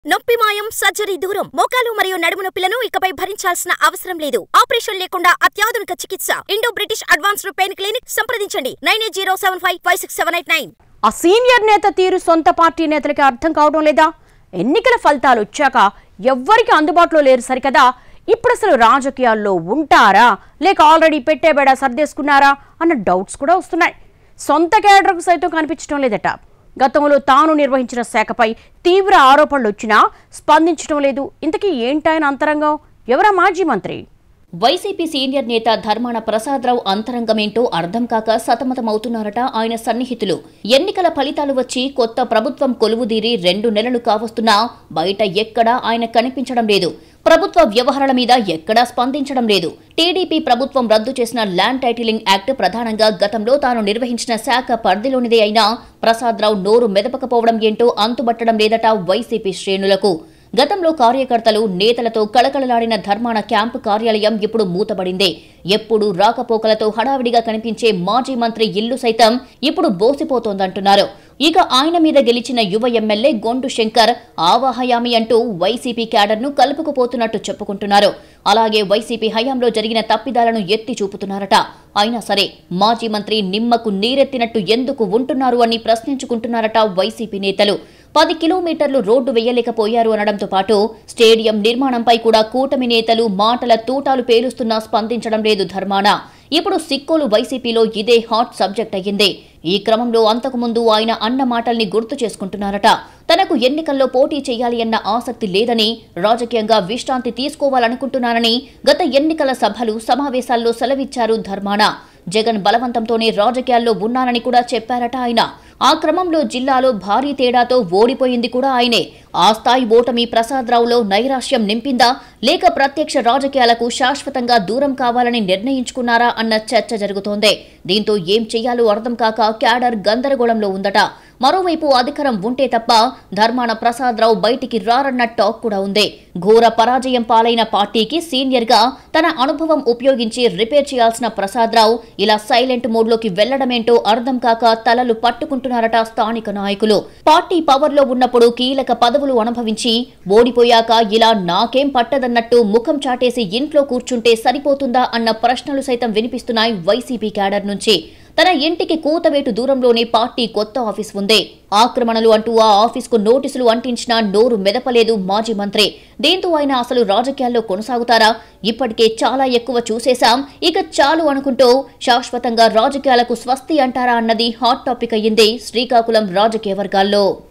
నొప్పి మాయం సర్జరీ దూరం మోకాలు మరియు నడుము నొప్పులను ఇకపై భరించాల్సిన అవసరం లేదు ఆపరేషన్ లేకుండా అత్యాధునిక చికిత్స Indo British advanced pain clinic సంప్రదించండి nine eight zero seven five five six seven eight nine ఆ సీనియర్ నేత తీరు సొంత పార్టీ నేతలకి అర్థం కావడం లేదా ఎన్నికల ఫలితాలు వచ్చాక ఎవ్వరికి అందుబాటులో లేరు సరికదా ఇప్పుడు అసలు రాజకీయాల్లో ఉంటారా లేక ఆల్రెడీ పెట్టేబేడా సర్దేసుకున్నారా అన్న డౌట్స్ కూడా వస్తున్నాయి సొంత క్యాడర్కు సైతం కనిపించడం లేదట గతంలో తాను నిర్వహించిన శాఖపై తీవ్ర ఆరోపణలు వచ్చినా స్పందించడం లేదు ఇంతకీ ఏంటాయన అంతరంగం ఎవరా మాజీ మంత్రి వైసీపీ సీనియర్ నేత ధర్మాన ప్రసాదరావు అంతరంగమేంటో అర్థం కాక సతమతమవుతున్నారట ఆయన సన్నిహితులు ఎన్నికల ఫలితాలు వచ్చి కొత్త ప్రభుత్వం కొలువుదీరి రెండు నెలలు కావస్తున్నా బయట ఎక్కడా ఆయన కనిపించడం లేదు ప్రభుత్వ వ్యవహారాల మీద ఎక్కడా స్పందించడం లేదు టీడీపీ ప్రభుత్వం రద్దు చేసిన ల్యాండ్ టైటిలింగ్ యాక్ట్ ప్రధానంగా గతంలో తాను నిర్వహించిన శాఖ పరిధిలోనిదే అయినా ప్రసాదరావు నోరు మెదపకపోవడం ఏంటో అంతుబట్టడం లేదట వైసీపీ శ్రేణులకు గతంలో కార్యకర్తలు నేతలతో కళకళలాడిన ధర్మాన క్యాంపు కార్యాలయం ఇప్పుడు మూతబడిందే ఎప్పుడు రాకపోకలతో హడావిడిగా కనిపించే మాజీ మంత్రి ఇల్లు సైతం ఇప్పుడు బోసిపోతోందంటున్నారు ఇక ఆయన మీద గెలిచిన యువ ఎమ్మెల్యే గొండు శంకర్ ఆవాహయామి అంటూ వైసీపీ క్యాడర్ను కలుపుకుపోతున్నట్టు చెప్పుకుంటున్నారు అలాగే వైసీపీ హయాంలో జరిగిన తప్పిదాలను ఎత్తి చూపుతున్నారట అయినా సరే మాజీ మంత్రి నిమ్మకు నీరెత్తినట్టు ఎందుకు ఉంటున్నారు అని ప్రశ్నించుకుంటున్నారట వైసీపీ నేతలు పది కిలోమీటర్లు రోడ్డు వేయలేకపోయారు అనడంతో పాటు స్టేడియం నిర్మాణంపై కూడా కూటమి నేతలు మాటల తూటాలు పేలుస్తున్నా స్పందించడం లేదు ధర్మాన ఇప్పుడు సిక్కోలు వైసీపీలో ఇదే హాట్ సబ్జెక్ట్ అయ్యింది ఈ క్రమంలో అంతకుముందు ఆయన అన్న మాటల్ని గుర్తు చేసుకుంటున్నారట తనకు ఎన్నికల్లో పోటీ చేయాలి అన్న ఆసక్తి లేదని రాజకీయంగా విశ్రాంతి తీసుకోవాలనుకుంటున్నానని గత ఎన్నికల సభలు సమావేశాల్లో సెలవిచ్చారు ధర్మాన జగన్ బలవంతంతోనే రాజకీయాల్లో ఉన్నానని కూడా చెప్పారట ఆయన ఆ క్రమంలో జిల్లాలో భారీ తేడాతో ఓడిపోయింది కూడా ఆయనే ఆ స్థాయి ఓటమి ప్రసాదరావులో నైరాశ్యం నింపిందా లేక ప్రత్యక్ష రాజకీయాలకు శాశ్వతంగా దూరం కావాలని నిర్ణయించుకున్నారా అన్న చర్చ జరుగుతోంది దీంతో ఏం చెయ్యాలో అర్థం కాక క్యాడర్ గందరగోళంలో ఉందట మరోవైపు అధికారం ఉంటే తప్ప ధర్మాన ప్రసాదరావు బయటికి రారన్న టాక్ కూడా ఉంది ఘోర పరాజయం పాలైన పార్టీకి సీనియర్ గా తన అనుభవం ఉపయోగించి రిపేర్ చేయాల్సిన ప్రసాదరావు ఇలా సైలెంట్ మోడ్లోకి వెళ్లడమేంటో అర్థం కాక తలలు పట్టుకుంటున్నారట స్థానిక నాయకులు పార్టీ పవర్ లో ఉన్నప్పుడు కీలక పదవులు అనుభవించి ఓడిపోయాక ఇలా నాకేం పట్టదన్నట్టు ముఖం చాటేసి ఇంట్లో కూర్చుంటే సరిపోతుందా అన్న ప్రశ్నలు సైతం వినిపిస్తున్నాయి వైసీపీ క్యాడర్ నుంచి తన ఇంటికి కూతవేటు దూరంలోనే పార్టీ కొత్త ఆఫీస్ ఉంది ఆక్రమణలు అంటూ ఆ ఆఫీస్కు నోటీసులు అంటించినా నోరు మెదపలేదు మాజీ మంత్రి దీంతో ఆయన అసలు రాజకీయాల్లో కొనసాగుతారా ఇప్పటికే చాలా ఎక్కువ చూసేశాం ఇక చాలు అనుకుంటూ శాశ్వతంగా రాజకీయాలకు స్వస్తి అంటారా అన్నది హాట్ టాపిక్ అయ్యింది శ్రీకాకుళం రాజకీయ వర్గాల్లో